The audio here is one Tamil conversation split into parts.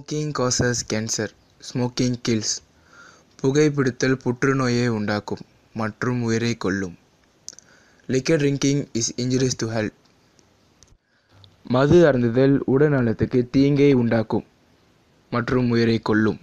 Smoking causes cancer smoking kills புகைப்பிடித்தல் புற்றுநோயை உண்டாக்கும் மற்றும் உயிரைக் கொல்லும் liquor drinking is injurious to health மது அருந்துதல் உடல் நலத்துக்கு தீங்கை உண்டாக்கும் மற்றும் உயிரைக் கொல்லும்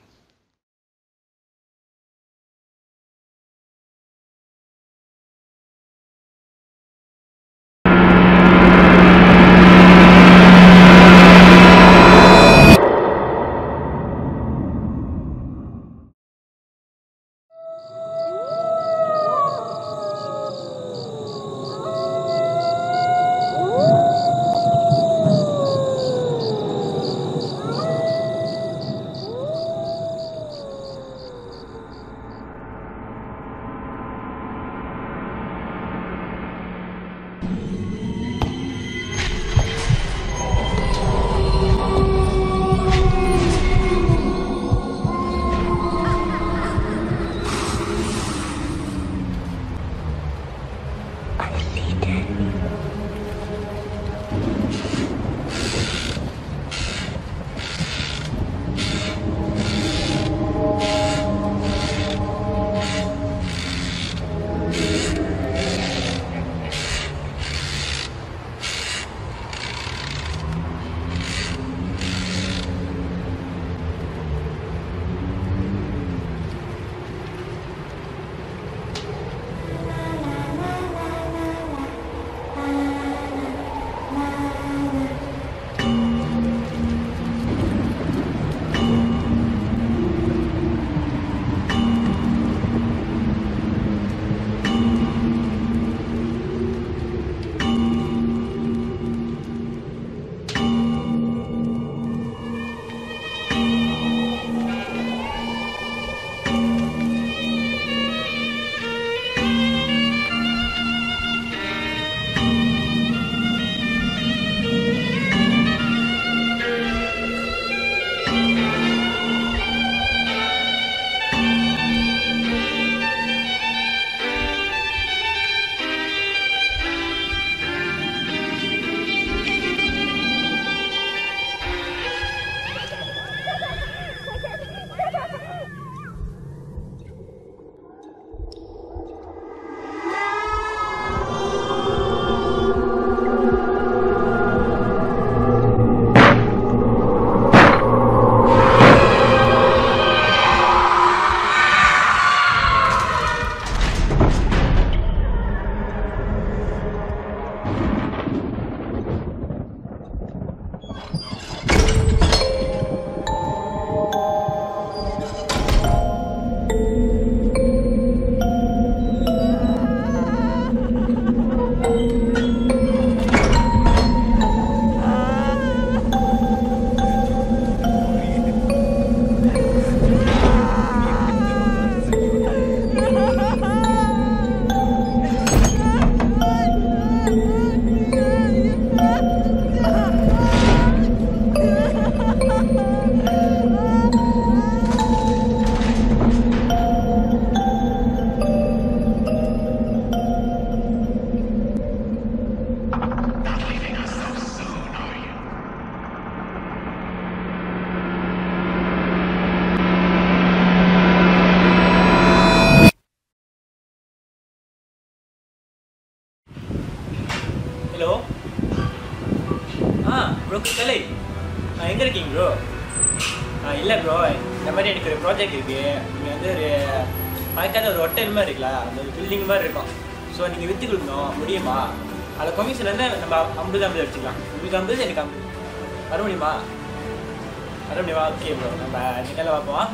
ஹலோ ஆ ப்ரோ கலை ஆ எங்கே இருக்கீங்க ப்ரோ ஆ இல்லை ப்ரோ இந்த மாதிரி எனக்கு ஒரு ப்ராஜெக்ட் இருக்குது நீங்கள் வந்து ஒரு பார்க்காத ஒரு ஹோட்டல் மாதிரி இருக்குல்ல அந்த ஒரு பில்டிங் மாதிரி இருக்கும் ஸோ நீங்கள் விற்று கொடுக்கணும் முடியுமா அதில் கமிஷன் வந்து நம்ம ஐம்பது ஐம்பது அடிச்சுக்கலாம் உங்களுக்கு ஐம்பது எனக்கு ஐம்பது வர முடியுமா வர முடியுமா ஓகே ப்ரோ நம்ம நிக்கல பார்ப்போம்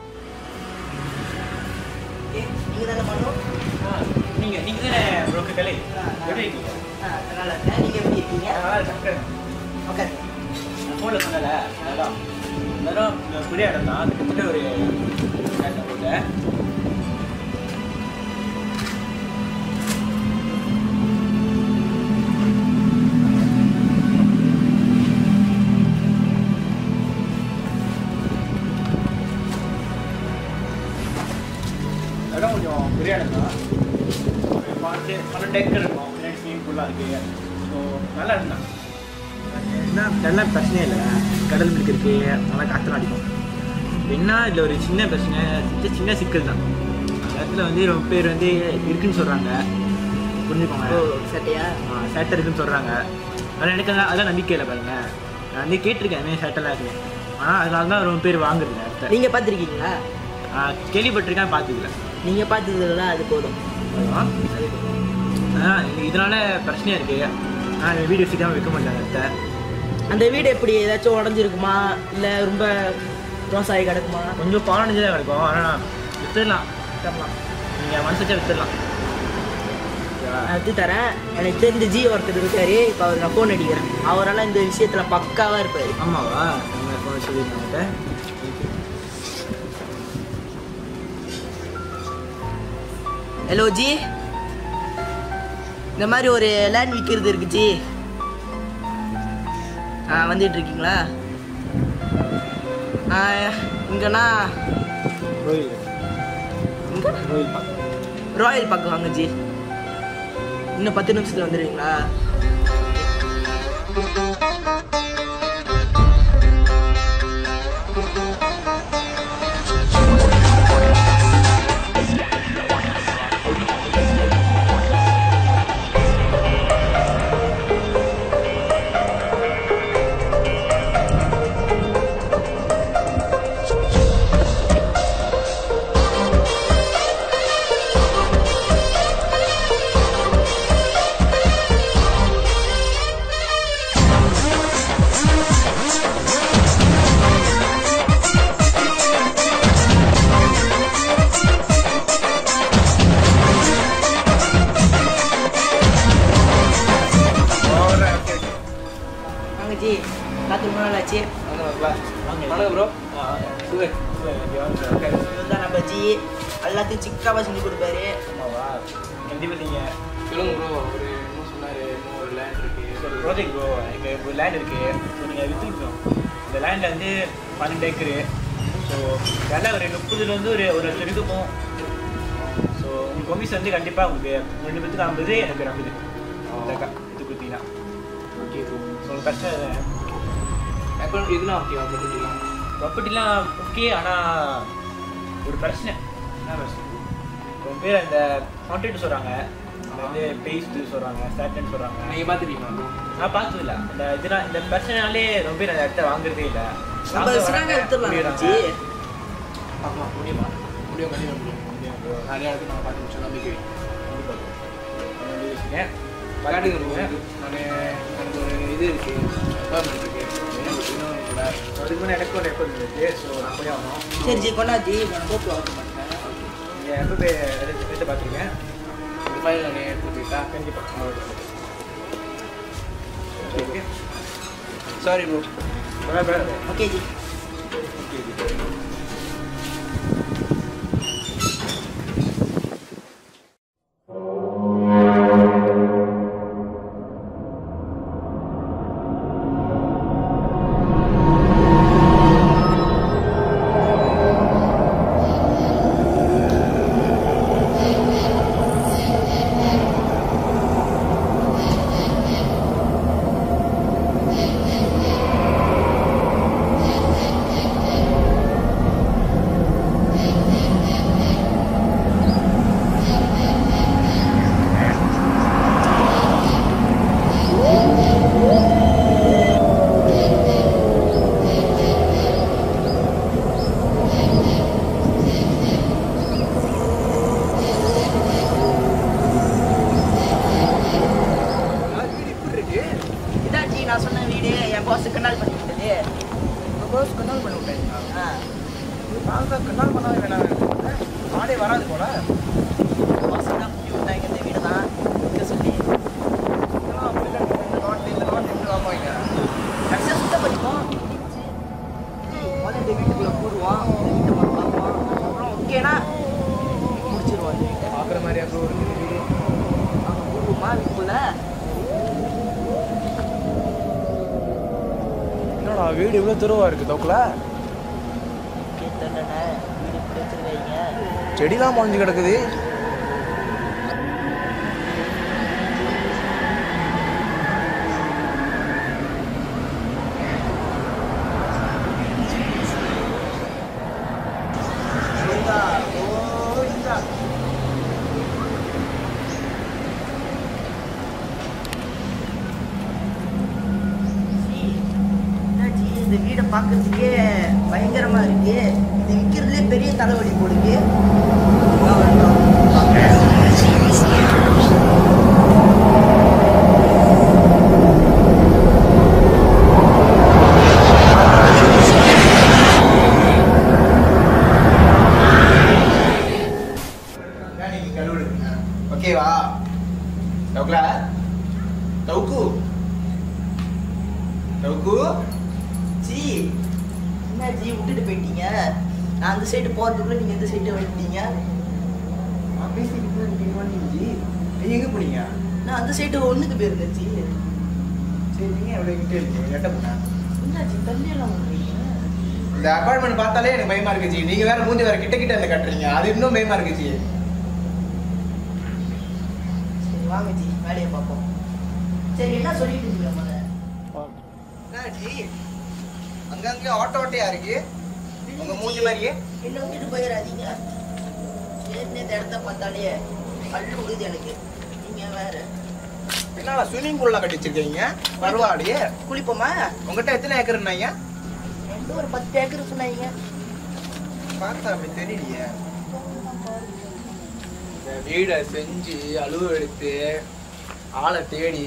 நீங்க தானே பண்ணணும் ஆ நீங்கள் நீங்கள் தானே ப்ரோ கலை எப்படி இருக்கீங்க நல்லா இருக்கேன் நீங்க எப்படி இருக்கீங்க நல்லா இருக்கேன் ஓகே ஃபோனில் சொன்னல அதான் எல்லாரும் புதிய இடம் தான் அது கிட்ட ஒரு போட்டு இடம் கொஞ்சம் பெரிய இடம் தான் ஒரு பன்னெண்டு பன்னெண்டு ஏக்கர் இருக்கும் பின்னாடி ஸ்விமிங் பூல்லாம் இருக்குது ஸோ நல்லா இருந்தான் என்ன இதெல்லாம் பிரச்சனையே இல்லை கடல் மில்க் இருக்கு நல்லா காற்றுலாம் அடிக்கும் என்ன இதில் ஒரு சின்ன பிரச்சனை சின்ன சின்ன சிக்கல் தான் அந்த இடத்துல வந்து ரொம்ப பேர் வந்து இருக்குன்னு சொல்கிறாங்க ஓ புரிஞ்சுக்கோங்க சட்டையா சேட்டை இருக்குன்னு சொல்கிறாங்க ஆனால் எனக்கு அதான் அதான் நம்பிக்கை இல்லை பாருங்க நான் வந்து கேட்டிருக்கேன் என்ன சேட்டெல்லாம் இருக்கு ஆனால் அதனால தான் ரொம்ப பேர் வாங்குறது இந்த இடத்த நீங்க பார்த்துருக்கீங்களா ஆஹ் கேள்விப்பட்டிருக்கேன் பார்த்ததில்ல நீங்க பார்த்ததுல அது போதும் ஆனால் இதனால பிரச்சனையாக இருக்குது நான் வீடியோ சீக்கிரமாக வைக்க முடியல அந்த இடத்த அந்த வீடு எப்படி ஏதாச்சும் உடஞ்சிருக்குமா இல்ல ரொம்ப க்ளோஸ் ஆகி கிடக்குமா கொஞ்சம் பாலஞ்சு தான் இருக்கும் ஆனால் வித்துடலாம் வித்துடலாம் நீங்கள் மனசு வச்சா வித்துடலாம் ஓகேவா? நான் எடுத்து தரேன் எனக்கு தெரிஞ்ச ஜி ஒருத்தர் இருக்காரு இப்போ அவர் நான் ஃபோன் அடிக்கிறேன் அவரால் இந்த விஷயத்துல பக்காவா இருப்பாரு ஆமாவா நம்ம ஃபோன் சொல்லியிருந்தாங்க ஹலோ ஜி இந்த மாதிரி ஒரு லேண்ட் விற்கிறது இருக்கு ஜி ஆ வந்துட்டு இருக்கீங்களா ஆ, இங்கண்ணா கோயில் இங்க கோயில் பார்க்க ராயல் பார்க்க வாங்க ஜி இன்னும் பத்து நிமிஷத்துல வந்துடுவீங்களா வாங்க ஜி பார்த்து ரொம்ப நாள் ஆச்சு வணக்கம் ப்ரோ சுகர் சுகர் இவர் தான் நம்ம ஜி எல்லாத்தையும் சிக்காவாக செஞ்சு கொடுப்பாரு ஆமாவா கண்டிப்பாக நீங்கள் சொல்லுங்க ப்ரோ ஒரு என்ன சொன்னாரு இன்னும் ஒரு லேண்ட் இருக்கு ப்ராஜெக்ட் ப்ரோ எனக்கு ஒரு லேண்ட் இருக்குது ஸோ நீங்கள் விற்றுக்கணும் இந்த லேண்டில் வந்து பன்னெண்டு ஏக்கரு ஸோ வேலை ஒரு முப்பதுலேருந்து ஒரு ஒரு லட்சம் இருக்கும் ஸோ உங்கள் கொமிஸ் வந்து கண்டிப்பாக உங்களுக்கு ரெண்டு பேத்துக்கு ஐம்பது எனக்கு ஒரு ஐம்பது இந்த க- இது கொடுத்தீங்கன்னா ஓகே ப்ரோ ஸோ உங்களுக்கு பிரச்சனை இல்லை அக்கௌண்ட் இதெல்லாம் ஓகே பண்ணிக்கலாம் ப்ராப்பர்ட்டிலாம் ஓகே ஆனால் ஒரு பிரச்சனை என்ன பிரச்சனை ரொம்ப பேர் அந்த கான்ட்ராக்ட் சொல்கிறாங்க அது வந்து பேஸ்ட்டு சொல்கிறாங்க சேட்டன் சொல்கிறாங்க நீங்கள் பார்த்துட்டீங்களா ப்ரோ நான் பார்த்ததில்ல இந்த இதெல்லாம் இந்த பிரச்சனைனாலே ரொம்ப பேர் அந்த இடத்த வாங்குறதே இல்லை நம்ம சிறாங்க எடுத்துடலாம் ஜி பார்க்கலாம் முடியுமா முடியும் கண்டிப்பாக முடியும் நிறைய இடத்துக்கு நான் பார்த்து முடிச்சோம் நம்பிக்கை காட்டுங்க ப்ரோ நான் எனக்கு ஒரு இது இருக்கு அப்பார்ட்மெண்ட் இருக்கு இன்னொன்று கூட அதுக்கு முன்னாடி எனக்கு ஒரு ரெக்கார்ட் இருக்கு ஸோ நான் போய் ஆகணும் சரி ஜி கொண்டா ஜி நான் கோப்பில் வாங்க மாட்டேன் நீங்கள் எப்போ போய் எடுத்து எடுத்து பார்த்துருக்கேன் இந்த ஃபைல் நான் எடுத்து போயிட்டா கண்டிப்பாக ஓகே சாரி ப்ரோ பரவாயில்ல ஓகே ஜி இதான் ஜி நான் சொன்ன வீடு என் பாஸ் கண்ணால் பண்ணி விட்டது ப்ரோஸ் கண்ணால் பண்ணி விட்டேன் ஆ நான் தான் கண்ணால் பண்ணாத வேணாம் ஆடே வராது போல பாஸ் தான் பண்ணி விட்டாங்க இந்த வீடு தான் இருக்க சொல்லி இதெல்லாம் அப்படி இல்லை இந்த நாட்டு இந்த நாட்டு எப்படி வாங்குவாங்க கடைசியாக சுத்தம் பண்ணிப்போம் முதல்ல இந்த வீட்டுக்குள்ளே போடுவோம் இந்த வீட்டை மட்டும் பார்ப்போம் அப்புறம் ஓகேனா முடிச்சிருவோம் இந்த வீட்டை பார்க்குற மாதிரியா ப்ரோ இருக்குது வீடு அவங்க போடுவோமா வீட்டுக்குள்ளே என்னடா வீடு இவ்வளோ துருவா இருக்குது தோக்குல கேட்டேன்டா வீடு இப்படி வச்சிருக்காங்க செடிலாம் முளைஞ்சு கிடக்குது பார்க்கறதுக்கே பயங்கரமா இருக்கு இது விற்கிறதுலே பெரிய தலைவலி போடுது வா, வா, வா. நீங்க கழுவுடு ஓகேவா டவுக்லா டவுக்கு டவுக்கு ஜி என்ன ஜி விட்டுட்டு போயிட்டீங்க நான் அந்த சைடு போறதுக்குள்ள நீங்க இந்த சைடு வந்துட்டீங்க நான் பேசிக்கிட்டு நீங்க பண்ணீங்க ஜி நீங்க எங்க போனீங்க நான் அந்த சைடு ஒண்ணுக்கு போயிருந்தேன் ஜி சரி நீங்க எவ்வளவு கிட்டே இருக்கீங்க எட்ட போனா என்ன ஜி தள்ளி எல்லாம் பண்றீங்க இந்த அப்பார்ட்மெண்ட் பார்த்தாலே எனக்கு பயமா இருக்கு ஜி நீங்க வேற மூஞ்சி வேற கிட்ட கிட்ட இருந்து கட்டுறீங்க அது இன்னும் பயமா இருக்கு ஜி சரி வாங்க ஜி வேலையை பார்ப்போம் சரி என்ன சொல்லிட்டு இருக்கீங்க முதல்ல என்ன ஜி அங்கங்க ஆட்டோ ஆட்டையா இருக்கு உங்க மூஞ்சி மாதிரியே என்ன விட்டுட்டு போயிடாதீங்க ஏற்கனவே இந்த இடத்த பார்த்தாலே பல்லு விடுது எனக்கு நீங்க வேற என்ன ஸ்விம்மிங் பூல்லாம் கட்டி வச்சிருக்கீங்க பரவாயில்லையே குளிப்போமா உங்ககிட்ட எத்தனை ஏக்கர்னாங்க என்கிட்ட ஒரு பத்து ஏக்கர் சொன்னாங்க பார்த்தா அப்படி தெரியலையே இந்த வீடை செஞ்சு அழுவு எடுத்து ஆளை தேடி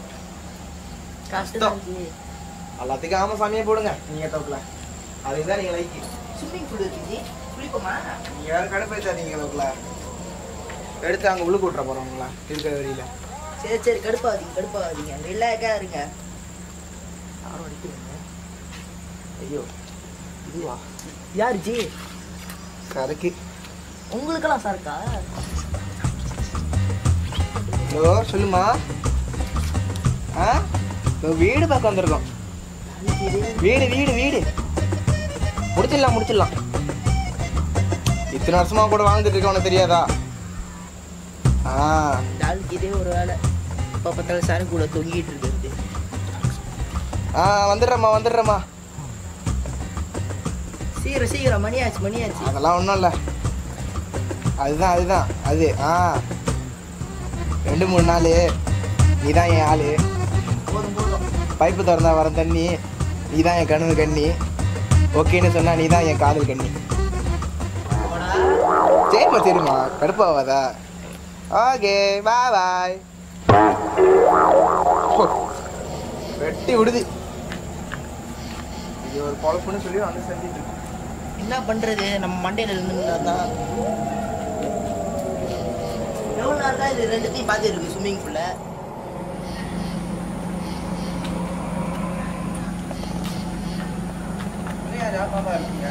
கஷ்டம் ஜி எல்லாத்துக்கும் ஆமா சாமியே போடுங்க நீங்க தோக்கல அதுதான் நீங்க லைக்கி ஸ்விம்மிங் பூல் இருக்கு ஜி குளிப்போமா நீங்க வேற கடுப்பேத்தாதீங்க தோக்கல எடுத்து அங்க உள்ள கூட்டுற போறோங்களா இருக்கிற வழியில சரி சரி கடுப்பாதீங்க கடுப்பாதீங்க ரிலாக்ஸா இருங்க யாரும் அடிக்கிறீங்க ஐயோ இதுவா யார் ஜி சரக்கு உங்களுக்கெல்லாம் சார்க்கா ஹலோ சொல்லுமா ஆ இதோ வீடு பார்க்க வந்திருக்கோம் வீடு வீடு வீடு முடிச்சிடலாம் முடிச்சிடலாம் இத்தனை வருஷமா கூட வாழ்ந்துட்டு இருக்க உனக்கு தெரியாதா ஆ நாளைக்கு இதே ஒரு வேலை இப்போ பார்த்தாலும் சார் கூட தொங்கிட்டு இருக்கிறது ஆ வந்துடுறேம்மா வந்துடுறேம்மா சீக்கிரம் சீக்கிரம் மணியாச்சு மணியாச்சு அதெல்லாம் ஒன்றும் இல்லை அதுதான் அதுதான் அது ஆ ரெண்டு மூணு நாள் நீ தான் என் ஆள் போதும் போதும் பைப்பு திறந்தா வர தண்ணி நீ தான் என் கனவு கண்ணி ஓகேன்னு சொன்னா நீ தான் என் காதல் கண்ணி போடா. சரிம்மா சரிம்மா கடுப்பாவாதா ஓகே பாய் பாய் வெட்டி விடுது இது ஒரு பொழப்புன்னு சொல்லி வந்து செஞ்சுட்டு இருக்கு. என்ன பண்றது நம்ம மண்டையில இருந்துருந்தா தான் எவ்வளோ நேரம் தான் இது ரெண்டுத்தையும் பார்த்து இருக்கு ஸ்விம்மிங் பூல்ல இல்லையா, ஜாப்பாவா இருக்கீங்க?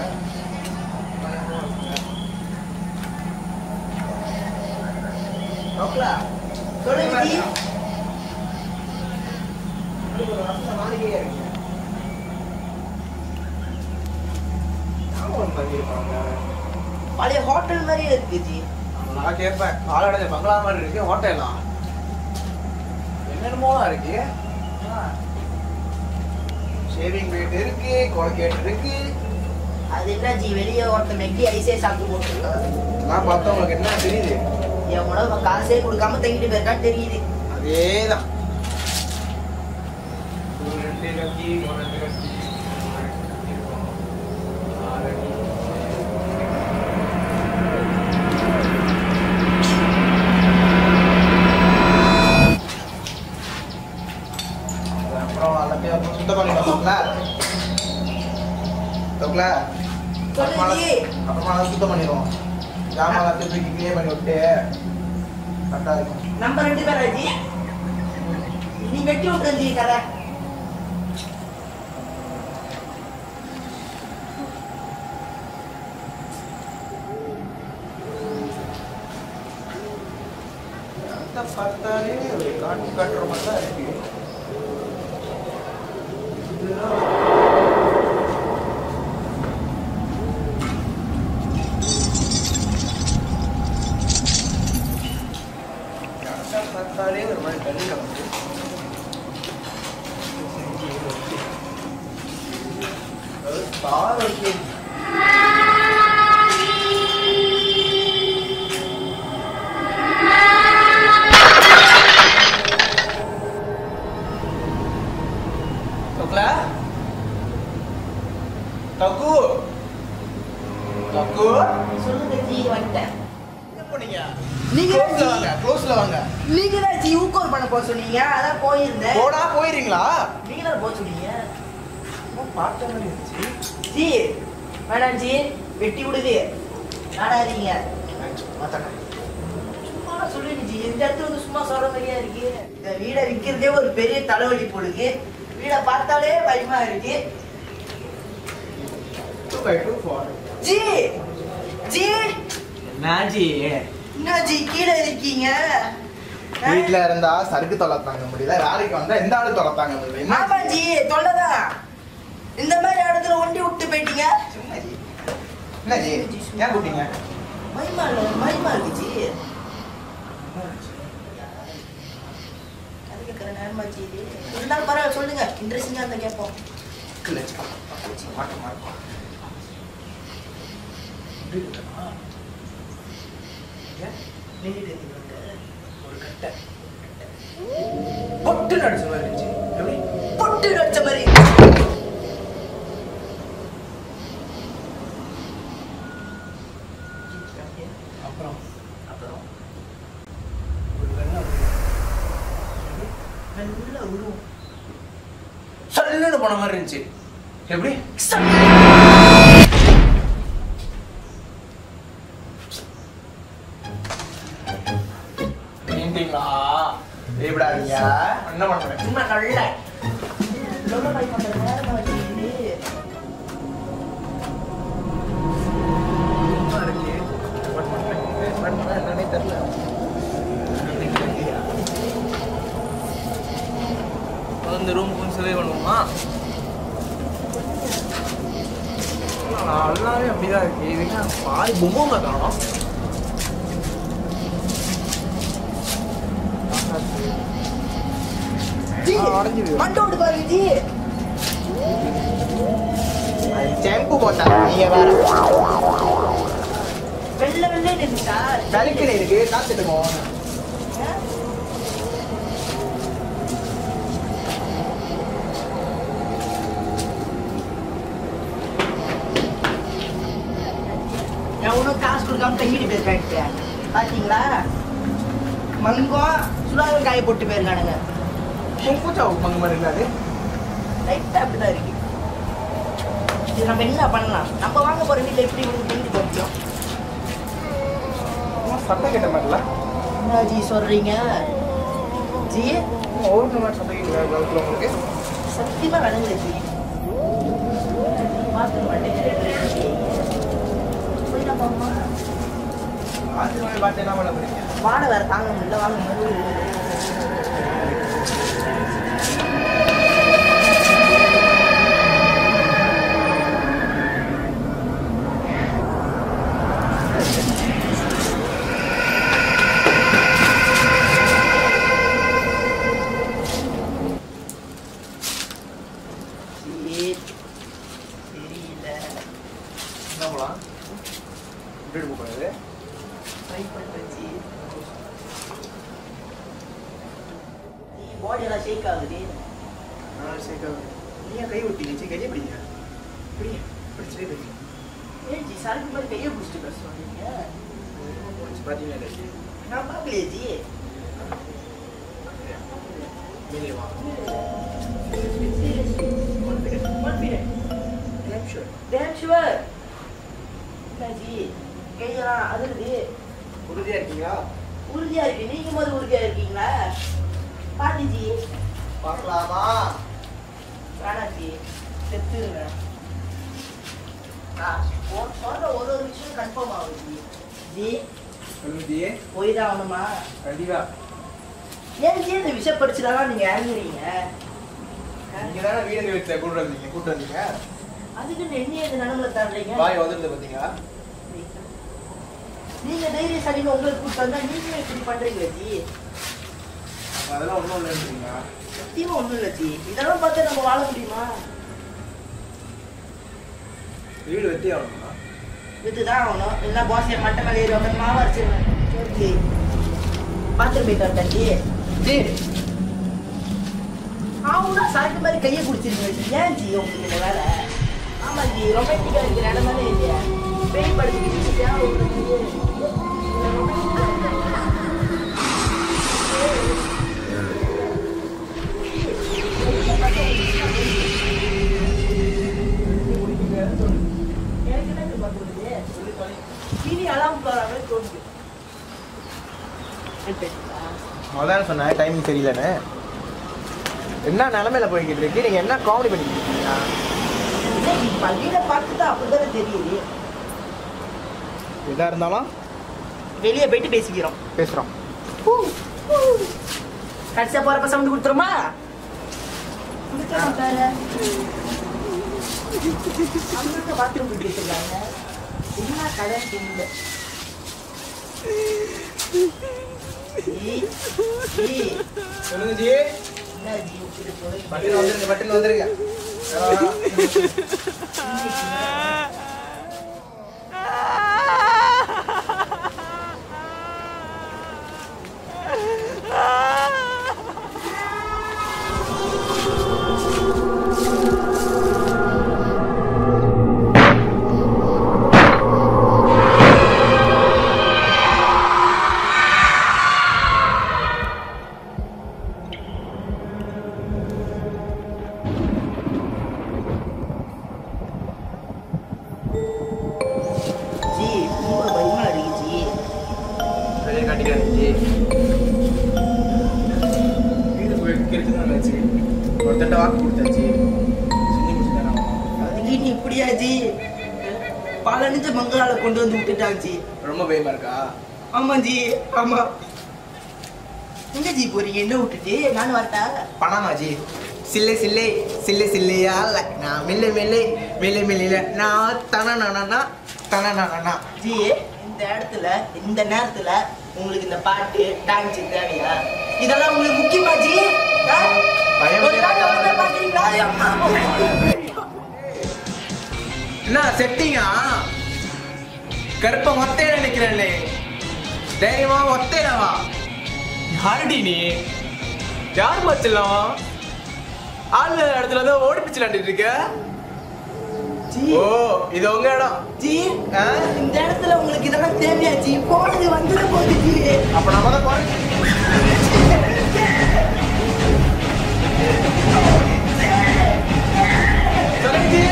ஓகேலா சொல்லுங்க ஜி உங்களுக்கு ஒரு வருஷம் வாடகையா இருக்கீங்க. ஞாபகம் பண்ணிருப்பாங்க. பழைய ஹோட்டல் மாதிரியே இருக்கு ஜி நான் கேட்பேன் ஆளோட பங்களா மாதிரி இருக்கு ஹோட்டலாம் என்னென்னமோலாம் இருக்கு ஷேவிங் பிளேட் இருக்கு கோல்கேட் இருக்கு அது என்ன ஜி வெளியே ஒருத்தன் மெக்கி ஐஸே சாப்பிட்டு போட்டுருக்கான் நான் பார்த்தா உங்களுக்கு என்ன தெரியுது என் உணவு காசே கொடுக்காம தங்கிட்டு போயிருக்கான்னு தெரியுது அதேதான் ஒரு ரெண்டு கட்டி ஒரு ரெண்டு கட்டி ஆறு அடி. அப்புறம் எல்லாத்தையும் அப்புறம் சுத்தம் பண்ணி பார்த்தோம்ல தோக்கல அப்புறமா சொல்லுங்க அப்புறமா அதை சுத்தம் பண்ணிடுவோம் ஜாமான் எல்லாத்தையும் தூக்கி கிளியர் பண்ணி விட்டு கரெக்டாக இருக்கும் நம்ம ரெண்டு பேரா ஜி நீ வெட்டி விட்டுறேன் ஜி கதை அந்த பார்த்தாலே ஒரு காட்டு காட்டுற மாதிரி தான் இருக்கு கரெக்டா பார்த்தாலே ஒரு மாதிரி தண்ணியில் வந்து தார் வச்சு தோக்கல சொன்னீங்க அதான் போயிருந்தேன் போடா போயிடுறீங்களா நீங்களா போக சொன்னீங்க பார்த்த மாதிரி இருந்துச்சு ஜி வேணாம் ஜி வெட்டி விடுது நாடாதீங்க சும்மா சொல்லுங்க ஜி இந்த இடத்துல வந்து சும்மா சொல்ற மாதிரியா இருக்கு இந்த வீடை விற்கிறதே ஒரு பெரிய தலைவலி போடுது வீடை பார்த்தாலே பயமா இருக்கு two by two four ji ji நாஜி என்ன ஜி கீழே இருக்கீங்க ஆ? வீட்ல இருந்தா சருக்கு தொலை தாங்க முடியல வேலைக்கு வந்தா எந்த ஆளு தொலை தாங்க முடியல என்ன ஆமா ஜி தொல்லதான் இந்த மாதிரி இடத்துல ஒண்டி விட்டு போயிட்டீங்க சும்மா ஜி. என்ன ஜி ஏன் கூப்பிட்டீங்க மயமா இல்ல மயமா இருக்கு ஜி அது கேட்குற நேரமா ஜி இது இருந்தாலும் பரவாயில்ல சொல்லுங்க இன்ட்ரெஸ்டிங்கா இருந்தா கேட்போம் இல்ல ஜி. ஜி, மாட்டோம், மாட்டோம். நீங்க ஒரு கட்டை பொட்டு நடிச்ச மாதிரி இருந்துச்சு எப்படி பொட்டு வச்ச மாதிரி அப்புறம் அப்புறம் ஒரு வெள்ளம் நல்ல உருவம் சல்லுன்னு போன மாதிரி இருந்துச்சு எப்படி நீண்டிங்களா எப்படாதீங்க என்ன பண்றேன் சும்மா நல்ல சொல்ல மாதிரி பண்ற நேரமா ஜி இது சும்மா இருக்கு what பண்றேன்? what பண்றேன் என்னன்னே தெரியல இந்த ரூம் கொஞ்சம் சர்வே பண்ணுவோமா எல்லாமே அப்படிதான் இருக்கு இதுக்கு பாதி பொம்மை காணும் ஜி உடஞ்சிரு மண்டை விட்டு பாருங்க ஜி செம்பு போட்டா நீங்க வேற வெள்ள வெள்ளே இருந்துச்சா கருக்கில் இருக்கு காத்துட்டுமோ எவனும் காசு கொடுக்காம தங்கிட்டு போயிருக்காங்க பாத்தீங்களா மங்கம் சுடாகம் காய போட்டு போயிருக்கானுங்க பூச்சா பங்கு மாதிரி இருக்காது லைட்டா அப்படிதான் இருக்கு இது நம்ம என்ன பண்ணலாம் நம்ம வாங்க போற வீட்டுல எப்படி இவனுக்கு தங்கிட்டு போக முடியும் சட்டை கேட்ட மாதிரில என்ன ஜி சொல்றீங்க ஜி ஒரு மாதிரி சட்டை கேட்டு உங்களுக்கு சத்தியமா விளங்குது ஜி பார்த்துக்க மாட்டேன் போய் நம்ம அம்மா ஆசி மாதிரி பார்த்து என்ன பண்ண போறீங்க வாடை வேற தாங்க முடியல வாங்க தெரியல என்ன போலாம் விட்டுட்டு போகக்கூடாது ட்ரை பண்ணுறேன் ஜி பாடி எல்லாம் ஷேக் ஆகுது நான் சேர்க்க நீ ஏன் கை விட்டீங்க கையை பிடிங்க பிடிங்க பிடிச்சே பிடிங்க ஏன் ஜி சரக்கு மாதிரி கையை பிடிச்சிட்டு பேச சொல்றீங்க பார்த்தீங்கன்னா இல்லை நான் பார்க்கலையே ஜி வெளியே வா Confident. Damn sure. Damn sure. என்ன ஜி கையெல்லாம் அதிருது உறுதியா இருக்கீங்களா உறுதியா இருக்கு நீங்க போது உறுதியா இருக்கீங்களா பாத்து ஜி பார்க்கலாமா வேணாம் ஜி செத்துருங்க நான் சொ- சொல்ற ஒரு ஒரு விஷயம் கன்ஃபார்ம் ஆகுது ஜி ஜி சொல்லுதியே போய் தான் ஆகணுமா கண்டிப்பா ஏன் ஜி இந்த விஷயம் படிச்சுதான் நீங்க இறங்குறீங்க நீங்க தானே வீடு வீட்டுல கூட்டு வந்தீங்க கூட்டு வந்தீங்க அதுக்கு என்ன இந்த நிலமில தர்றீங்க வாய் வந்துருது பாத்தீங்களா நீங்க தைரிய சரின்னு உங்களுக்கு கூப்பிட்டு வந்தா நீங்க இப்படி பண்றீங்களா ஜி அதெல்லாம் ஒண்ணும் இல்லைன்றீங்களா சத்தியமா ஒண்ணும் இல்ல ஜி இதெல்லாம் பார்த்து நம்ம வாழ முடியுமா வீடு வெட்டி ஆகணுமா வித்துதான் ஆகணும் இல்லைன்னா பாசிய மட்டை மேலே ஏறி உட்காந்து மாவு அரைச்சிருவேன் ஜி பாத்ரூம் போயிட்டு வரேன் ஜி ஜி அவங்களா சரக்கு மாதிரி கையை குடிச்சிருங்க ஜி ஏன் ஜி உங்களுக்கு இந்த வேலை ஆமா ஜி ரொமான்டிக்கா இருக்கிற இடம் தானே இல்லையா பேய் படுத்துக்கிட்டு தேவை உங்களுக்கு இந்த romantic- அதான் சொன்னேன் டைமிங் சரியில்லைன்னு என்ன நிலமையில போய்கிட்டு இருக்கு நீங்க என்ன காமெடி பண்ணிக்கிட்டு இருக்கீங்க பள்ளியில பார்த்துட்டு அப்படிதானே தெரியுது எதா இருந்தாலும் வெளியே போயிட்டு பேசிக்கிறோம் பேசுறோம் கடைசியா போறப்ப சவுண்ட் கொடுத்துருமா பாத்ரூம் போயிட்டு வச்சிருக்காங்க என்ன கதை தெரியல ஏய், ஏய், சொல்லுங்க ஜி என்ன ஜி இப்படி போய் பட்டில் வந்துருங்க பட்டில் வந்துருங்க ஜி ரொம்ப பயமா இருக்கு ஜி வெளியே காட்டிக்காதீங்க ஜி வீடு போய்க்கிறதுக்கு தான் வச்சு ஒருத்தட்ட வாக்கு கொடுத்தாச்சு செஞ்சு முடிச்சுதான் அதுக்கு நீ இப்படியா ஜி பல நிமிஷ மங்களால கொண்டு வந்து விட்டுட்டாங்க ஜி ரொம்ப பயமா இருக்கா ஆமா ஜி ஆமா எங்க ஜி போறீங்க என்ன விட்டுட்டு நானும் வரட்டா பணமா ஜி சில்லை சில்லை சில்லை சில்லையா இல்ல நான் மெல்ல மெல்லை மெல்ல மெல்ல நான் தன நானா தன நானா ஜி இந்த இடத்துல இந்த நேரத்துல உங்களுக்கு இந்த பாட்டு டான்ஸ் தேவையா இதெல்லாம் உங்களுக்கு முக்கியமா ஜி ஆ? பயம் ஒரு நாள் வந்து பாத்தீங்களா? அம்மா. என்ன செட்டிங்கா கருப்ப ஒத்தையில நினைக்கிறேன்லே தைரியமா ஒத்தையிலவா யாருடி நீ யார் மச்சலாம் ஆள் இடத்துல தான் ஓடி பிச்சு விளாண்டுட்டு இருக்க ஜி ஓ இது உங்க இடம் ஜி ஆ? இந்த இடத்துல உங்களுக்கு இதெல்லாம் தேவையா ஜி போனது வந்துட போகுது ஜி அப்ப நம்ம தான் போறோம் சொல்லுங்க ஜி.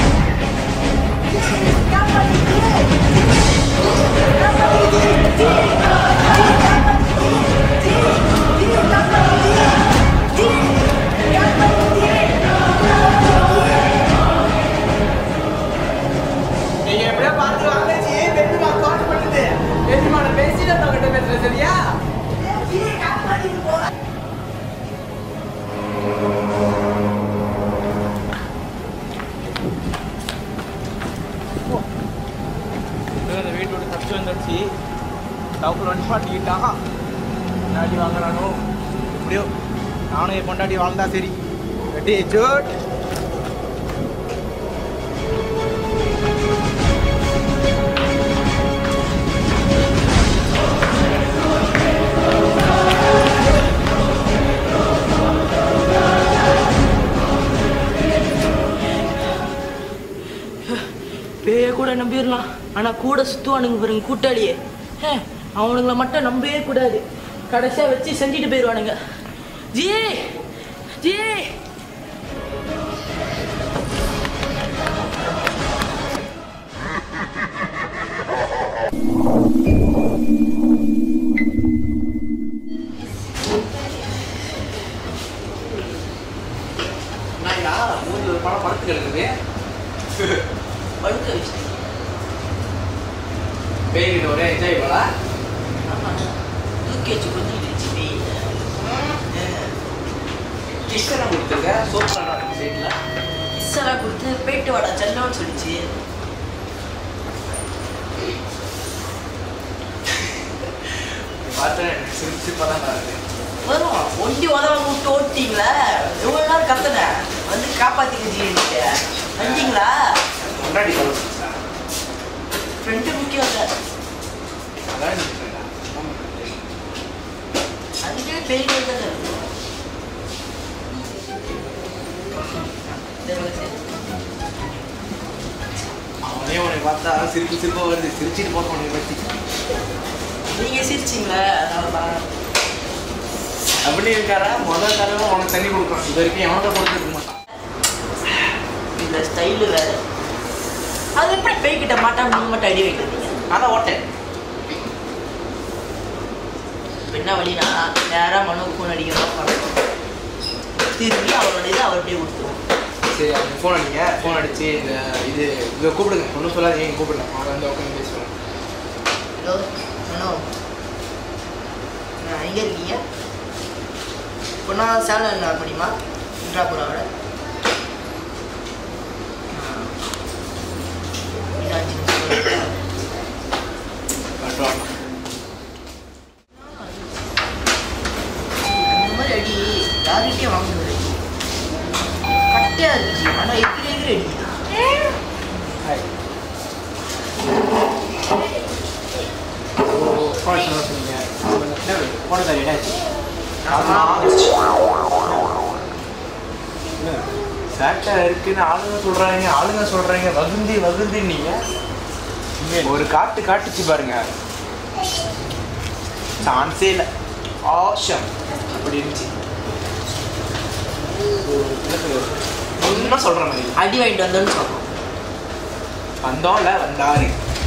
நீங்க எப்படியா பார்த்து வாங்க ஜி வெற்றிமா கால் பண்ணுது வெற்றிமா நான் பேசிட்டு உங்ககிட்ட பேசுறேன் சரியா அந்த வீட்டோட தப்பிச்சு வந்துடுச்சு டாக்டர் வண்டி மாட்டிக்கிட்டான் என்ன அடி வாங்குறானோ எப்படியோ நானும் என் பொண்டாட்டி வாழ்ந்தா சரி ரெடி ஜோட் பேய கூட நம்பிடலாம் ஆனா கூட சுத்துவானுங்க பாருங்க கூட்டாளியே ஹே, அவனுங்கள மட்டும் நம்பவே கூடாது கடைசியா வச்சு செஞ்சுட்டு போயிடுவானுங்க ஜி ஜி நாயா மூஞ்சி ஒரு படம் படத்துக்கு எடுக்குது படுக்க வச்சு பேய்கிட்ட ஒரே என்ஜாய் பண்ணா தூக்கி வச்சு கொஞ்சிடுச்சு பேய் கிருஷ்ணன் கொடுத்துருக்க சூப்பராக இருக்கு சைடில் கிஸ்ஸெல்லாம் கொடுத்து போயிட்டு வாடா செல்லோன்னு சொல்லிச்சு பார்த்தேன் எனக்கு சிரிப்பு சிரிப்பாக தான் இருக்கு வரும் ஒண்டி உதவ விட்டு ஓட்டிங்களா எவ்வளோ நாள் கத்துனேன் வந்து காப்பாத்திக்க ஜி வந்தீங்களா முன்னாடி சொல்லுங்க சார் ஃப்ரெண்டு முக்கியம் இல்லை அதான் எனக்கு சொல்லுங்க. அதுக்கே பெரிய தானே இருக்கும் சரி, சரி. அவனே உன்னை பார்த்தா சிரிப்பு சிரிப்பாக வருது சிரிச்சிட்டு போக உன்னை பற்றி நீங்க சிரிச்சிங்களா அதனால பா- அப்படி இருக்காரா முதல் தடவை உனக்கு தண்ணி கொடுக்குறான் இது வரைக்கும் எவனத்தை கொடுத்துருக்க மாட்டான் இந்த ஸ்டைலு வேற அது எப்படி பேய்கிட்ட மாட்டாம நீங்க மட்டும் அடி வைக்கிறீங்க அதான் ஓட்டேன் இப்போ என்ன வழினா நேராக மனோக்கு ஃபோன் அடிக்கிறோம் பண்ணணும் திரும்பி அவரோட இது அவர்கிட்டயே கொடுத்துருவோம் சரி அவங்க ஃபோன் அடிங்க ஃபோன் அடிச்சு இந்த இது இதை கூப்பிடுங்க ஒன்றும் சொல்லாதீங்க கூப்பிடுங்க அவங்க வந்து உட்காந்து பேசுவோம் ஹலோ மனோ நான் எங்கே இருக்கீங்க பொண்ணா சேலம் என்ன படிமா இன்ட்ராபுராவோட கட்டுவாங்க அந்த மாதிரி அடி யார்கிட்டயும் வாங்குறது கட்டையா இருந்துச்சு ஆனா எகிரி எகிரி அடி ஹாய் ஃபோன் சொல்ல சொன்னீங்க ஃபோனை சார் என்னாச்சு சேட்டை இருக்குன்னு ஆளுங்க சொல்றாங்க ஆளுங்க சொல்றாங்க வகுந்தி வகுந்தி நீங்க ஒரு காட்டு காட்டுச்சு பாருங்க சான்ஸே இல்லை ஆஷம் அப்படி இருந்துச்சு ஒன்றும் சொல்ற மாதிரி இல்லை. அடி வாங்கிட்டு வந்தோன்னு சொல்றோம் வந்தோம்ல வந்தாரு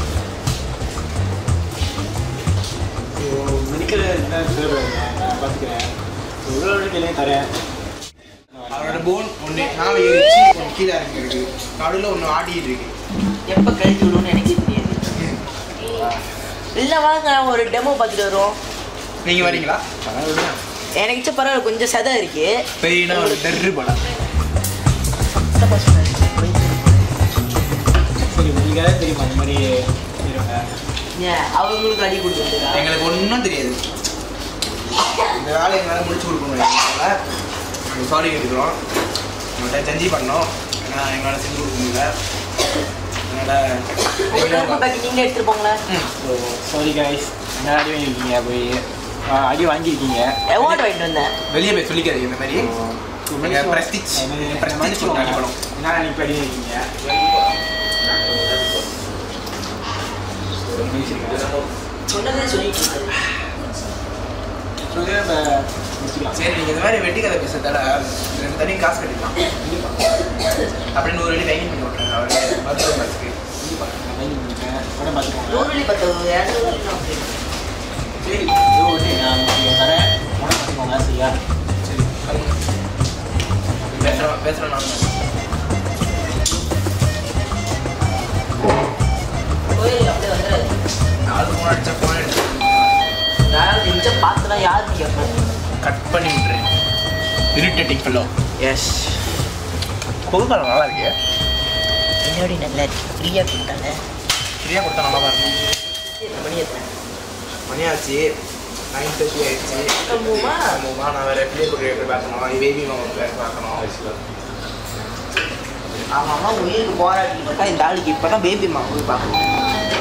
மெடிக்கல் பார்த்துக்கிறேன் எவ்வளோ கையிலையும் தரேன் அவரோட போன் ஒன்று மேலே ஏறிச்சு ஒன்று கீழே இறங்கி இருக்கு நடுவில் ஒன்று ஆடிட்டு இருக்கு எப்போ கழிச்சு விடுவோம்னு எனக்கு தெரியாது இல்லை வாங்க ஒரு டெமோ பார்த்துட்டு வருவோம் நீங்கள் வரீங்களா எனக்கு இச்ச பரவாயில்ல கொஞ்சம் சதை இருக்கு பெரியனா ஒரு டெர்ரு படம் சரி உங்களுக்காக தெரியுமா அந்த மாதிரி இருங்க ஏன் அவங்களுக்கு அடி கொடுத்துருக்கா எங்களுக்கு ஒன்றும் தெரியாது இந்த வேலையை எங்களால் முடிச்சு கொடுக்கணும் எங்களால் நாங்கள் சாரி கேட்டுக்கிறோம் உங்கள்கிட்ட செஞ்சு பண்ணோம் ஏன்னா எங்களால் செஞ்சு கொடுக்க முடியல அதனால் பேக்கெட் நீங்களே எடுத்துட்டு போங்களேன் ஸோ சாரி கைஸ் என்ன அடி வாங்கியிருக்கீங்க போய் ஆ, அடி வாங்கியிருக்கீங்க அவார்டு வாங்கிட்டு வந்தேன் வெளியே போய் சொல்லிக்காதீங்க இந்த மாதிரி எங்க prestige. prestige கொடுத்து அடிக்கணும். என்ன நீ அடி வாங்கியிருக்கீங்க சொன்னதே சொல்லிட்டு இருக்காரு. சொல்லுங்க இப்போ முடிச்சுக்கலாம் சரி நீங்கள் இந்த மாதிரி வெட்டி கதை பேசுறதால ரெண்டு தனியும் காசு கட்டிக்கலாம் அப்படின்னு நூறு அடி டைனிங் பண்ணி விட்றாங்க அவர் மருத்துவ பஸ்க்கு நான் வாங்கி முடிச்சேன் படம் பார்த்துக்கோங்க நூறுவலி பத்து இரநூறு சரி இதோ ஒன்று நான் உங்களுக்கு தரேன் படம் பார்த்துக்கோங்க சரியா சரி பேசுகிறோம் பேசுகிறோம் நான் கோயில் அப்படியே வந்துடாது நாலு ஃபோன் அடிச்சா ஃபோன் எடுத்து யாராவது நிமிஷம் பார்த்துனா யாருக்கு கேட்பேன் கட் பண்ணி விட்றேன் இரிட்டேட்டிங் ஃபெல்லோ எஸ் பொதுக்காலம் நல்லா இருக்கு என்னோட நல்லா இருக்கு ஃப்ரீயாக கொடுத்தாங்க ஃப்ரீயாக கொடுத்தா நல்லா தான் இருக்கும் சரி, மணி எத்தனை மணி ஆச்சு நைன் தேர்ட்டி ஆயிடுச்சு கிளம்புவோமா? கிளம்புவோமா நான் வேறு பிள்ளைய கூட போய் பார்க்கணும் பேபி மாமா போய் பார்க்கணும் அவன் அம்மா உயிருக்கு போராடிட்டு இருக்கா இந்த ஆளுக்கு இப்போ தான் பேபி மா போய் பார்க்கணும்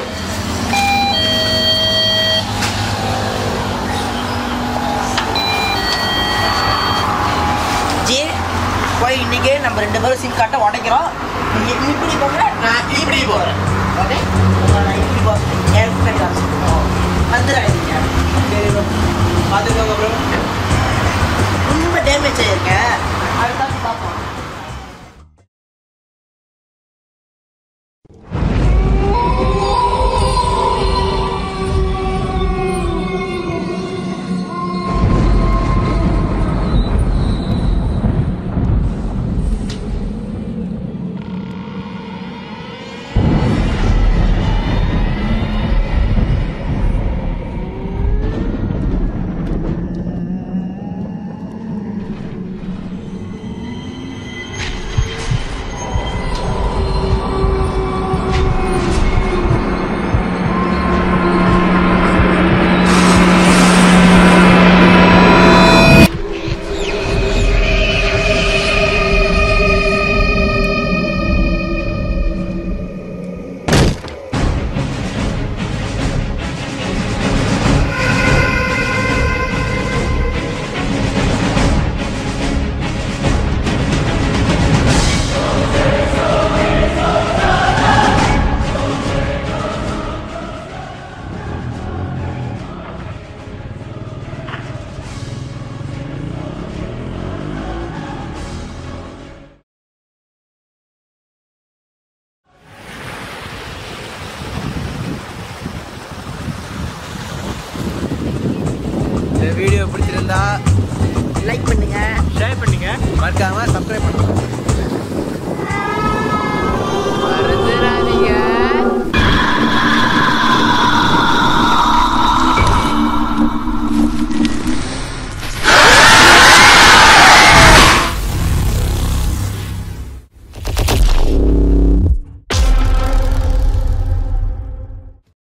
ஜி போய் இன்னைக்கே நம்ம ரெண்டு பேரும் சிம் கார்ட்டை உடைக்கிறோம் நீங்க இப்படி போங்க நான் இப்படி போகிறேன் ஓகே நான் இப்படி போகிறேன் எனக்கு காசு வந்துடாதீங்க சரி ப்ரோ பார்த்துக்கோங்க ப்ரோ ரொம்ப டேமேஜ் ஆயிருக்கேன் அடுத்தாச்சு பார்ப்போம் வீடியோ பிடிச்சிருந்தா லைக் பண்ணுங்க ஷேர் பண்ணுங்க மறக்காம சப்ஸ்கிரைப் பண்ணுங்க